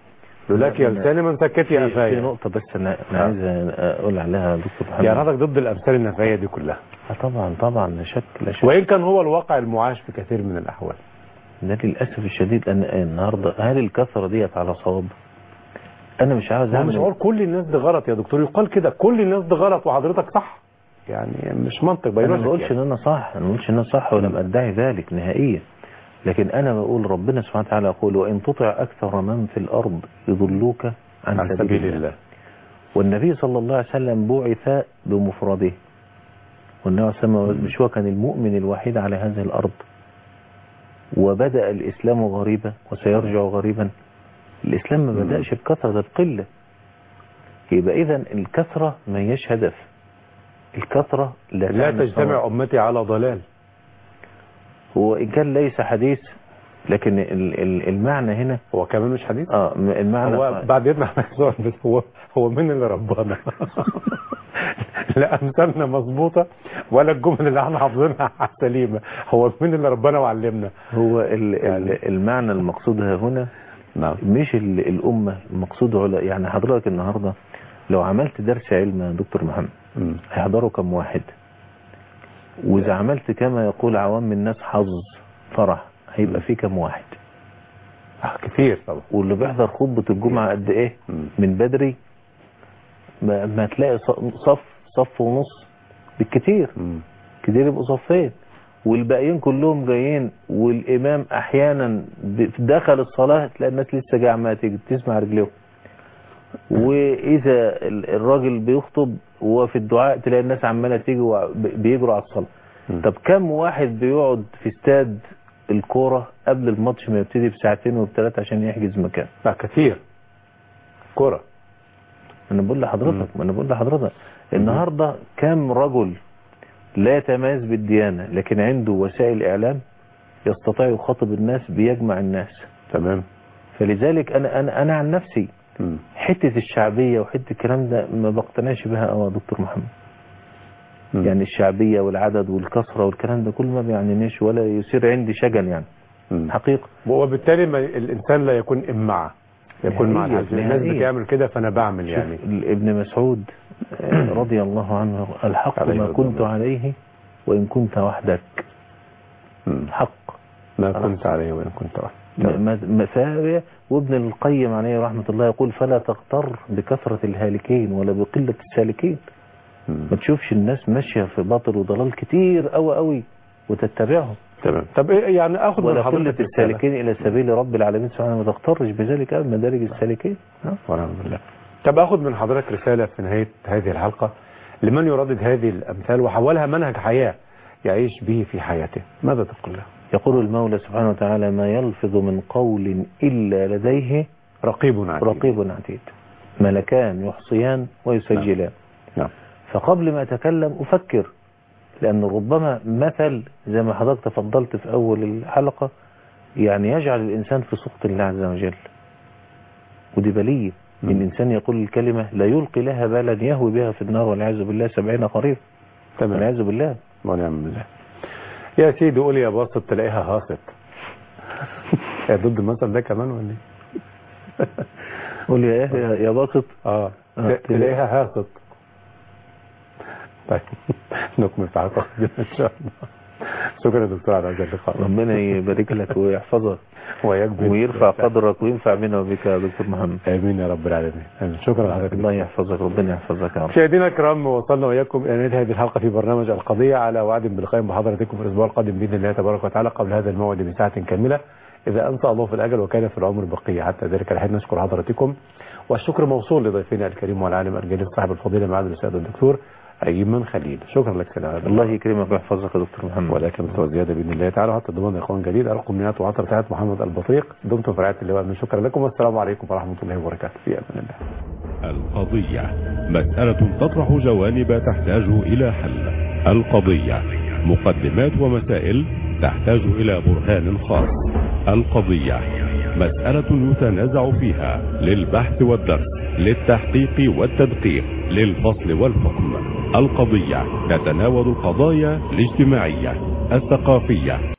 لولاك يا لساني ما مسكت يا في, في قفايا نقطة بس أنا, أنا آه. عايز أقول عليها يا دكتور محمد يعني حضرتك ضد الامثال النفعيه دي كلها آه طبعا طبعا لا شك لا شك وان كان هو الواقع المعاش في كثير من الاحوال ده للأسف الشديد أن النهاردة هل الكثرة ديت على صواب أنا مش عاوز هو مش أعمل هقول كل الناس دي غلط يا دكتور يقال كده كل الناس دي غلط وحضرتك صح يعني مش منطق انا ما بيولوجيك بقولش يعني. ان انا صح انا ما بقولش ان انا صح ولم ادعي ذلك نهائيا لكن انا بقول ربنا سبحانه وتعالى يقول وان تطع اكثر من في الارض يضلوك عن, عن سبيل الله والنبي صلى الله عليه وسلم بعث بمفرده والنبي صلى الله عليه وسلم مش هو كان المؤمن الوحيد على هذه الارض وبدا الاسلام غريبا وسيرجع غريبا الاسلام ما مم. بداش بكثره ده بقله يبقى اذا الكثره ما هيش هدف الكثره لا, لا تعني تجتمع صواب. امتي على ضلال هو إن كان ليس حديث لكن ال- ال- المعنى هنا هو كمان مش حديث اه م- المعنى هو بعد يطلع سؤال بس هو هو مين اللي ربانا لا امثالنا مظبوطه ولا الجمل اللي احنا حافظينها سليمه هو مين اللي ربنا وعلمنا هو ال ال المعنى المقصود ها هنا نعم مش ال الأمة المقصود علا يعني حضرتك النهاردة لو عملت درس علم يا دكتور محمد مم. هيحضروا كم واحد وإذا عملت كما يقول عوام الناس حظ فرح هيبقى في كم واحد آه كتير طبعا واللي بيحضر خطبة الجمعة قد ايه مم. من بدري ما, ما تلاقي ص- صف صف ونص بالكتير مم. كتير يبقوا صفين والباقيين كلهم جايين والامام احيانا ب- دخل الصلاه تلاقي الناس لسه جايه عماله تيجي تسمع رجليهم واذا ال- الراجل بيخطب وهو في الدعاء تلاقي الناس عماله تيجي وبيجروا على الصلاه مم. طب كم واحد بيقعد في استاد الكوره قبل الماتش ما يبتدي بساعتين وبثلاثه عشان يحجز مكان لا كتير كرة انا بقول لحضرتك ما انا بقول لحضرتك النهارده كم رجل لا يتميز بالديانه لكن عنده وسائل اعلام يستطيع يخاطب الناس بيجمع الناس تمام فلذلك انا انا انا عن نفسي مم. حته الشعبيه وحته الكلام ده ما بقتنعش بها قوي يا دكتور محمد مم. يعني الشعبيه والعدد والكثره والكلام ده كله ما بيعنينيش ولا يصير عندي شجن يعني مم. حقيقه وبالتالي ما الانسان لا يكون امعة يكون مع نهائياً، الحاجة الناس نهائياً. بتعمل كده فانا بعمل شوف يعني ابن مسعود آه، رضي الله عنه الحق عليه ما رضي كنت الله. عليه وان كنت وحدك مم. حق ما خلاص. كنت عليه وان كنت واحد. ما- ما- فا- وابن القيم عليه رحمة الله يقول فلا تغتر بكثرة الهالكين ولا بقلة السالكين مم. ما تشوفش الناس ماشية في باطل وضلال كتير قوي قوي وتتبعهم تمام طب إيه يعني اخد من ولا حضرتك قلة رسالة. السالكين إلى سبيل رب العالمين سبحانه ما تغترش بذلك أبدا مدارج السالكين ها؟ ونعم بالله طب اخد من حضرتك رسالة في نهاية هذه الحلقة لمن يردد هذه الامثال وحولها منهج حياة يعيش به في حياته ماذا تقول له يقول المولى سبحانه وتعالى ما يلفظ من قول إلا لديه رقيب عتيد رقيب عتيد ملكان يحصيان ويسجلان نعم فقبل ما أتكلم أفكر لأن ربما مثل زي ما حضرتك تفضلت في أول الحلقة يعني يجعل الإنسان في سخط الله عز وجل ودي بلية مم. إن الإنسان يقول الكلمة لا يلقي لها بالا يهوي بها في النار والعياذ بالله سبعين خريف تمام والعياذ بالله ونعم بالله يا سيدي قول يا باسط تلاقيها هاسط يا ضد المثل ده كمان ولا ايه؟ قول يا إيه يا- يا باسط اه آه، تلاقيها هاسط طيب نكمل في حلقة قادمة ان شاء الله شكرا يا دكتور على هذا اللقاء ربنا يبارك لك ويحفظك وياك بال- ويرفع قدرك وينفع بنا وبك يا دكتور محمد امين يا رب العالمين آمين. شكرا لحضرتك الله يحفظك ربنا يحفظك يا رب مشاهدينا الكرام وصلنا وإياكم إلى نهاية هذه الحلقة في برنامج القضية على وعد بلقاء بحضرتكم في الأسبوع القادم بإذن الله تبارك وتعالى قبل هذا الموعد بساعة كاملة إذا أنسى الله في الأجل وكان في العمر بقية حتى ذلك الحين نشكر حضراتكم والشكر موصول لضيفنا الكريم والعالم الجليل صاحب الفضيلة معالي الأستاذ الدكتور أيمن خليل شكرا لك سيدنا الله يكرمك ويحفظك يا دكتور محمد ولكن مستوى زيادة بإذن الله تعالى حتى ضمان إخوان جديد أرقم مئات وعشر ساعات محمد البطيق دمتم في رعاية الله من شكرا لكم والسلام عليكم ورحمة الله وبركاته في أمان الله القضية مسألة تطرح جوانب تحتاج إلى حل القضية مقدمات ومسائل تحتاج إلى برهان خاص القضية مسألة يتنازع فيها للبحث والدرس للتحقيق والتدقيق للفصل والحكم القضية تتناول القضايا الاجتماعية الثقافية